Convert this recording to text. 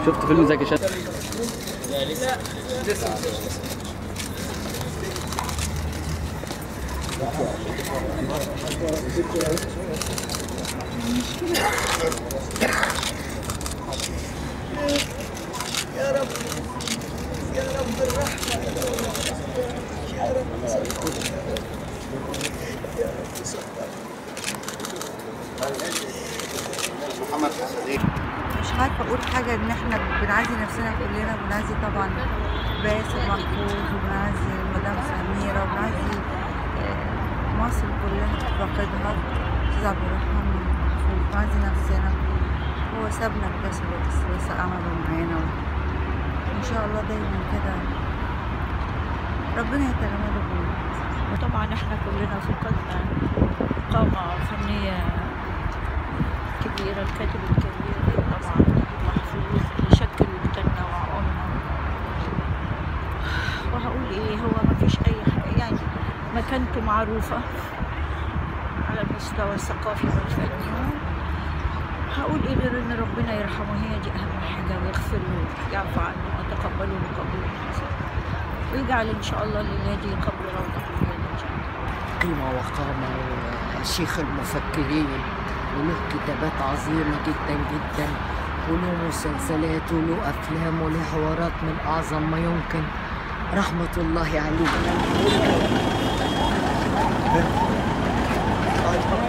شفت فيلم زكي شان مش عارفه اقول حاجه ان احنا بنعزي نفسنا كلنا بنعزي طبعا باسم محفوظ وبنعزي مدام سميره وبنعزي آه، مصر كلها فاقدها استاذ عبد الرحمن محفوظ بنعزي نفسنا هو سابنا بكسر بس بس عمله معانا وان شاء الله دايما كده ربنا يتغمده بينا وطبعا احنا كلنا فقدنا قامة فنية كبيرة الكاتب الكبير طبعا محفوظ يشكل وجداننا وعقولنا وهقول ايه هو ما فيش اي حاجة يعني مكانته معروفة على المستوى الثقافي والفني هقول ايه غير ان ربنا يرحمه هي دي اهم حاجة ويغفر له يعفو عنه ويتقبله بقبول حسن ويجعل ان شاء الله للهادي قبر روضة من رياض الجنة قيمة وقامة وشيخ المفكرين وله كتابات عظيمة جدا جدا وله مسلسلات وله أفلام وله حوارات من أعظم ما يمكن رحمة الله عليه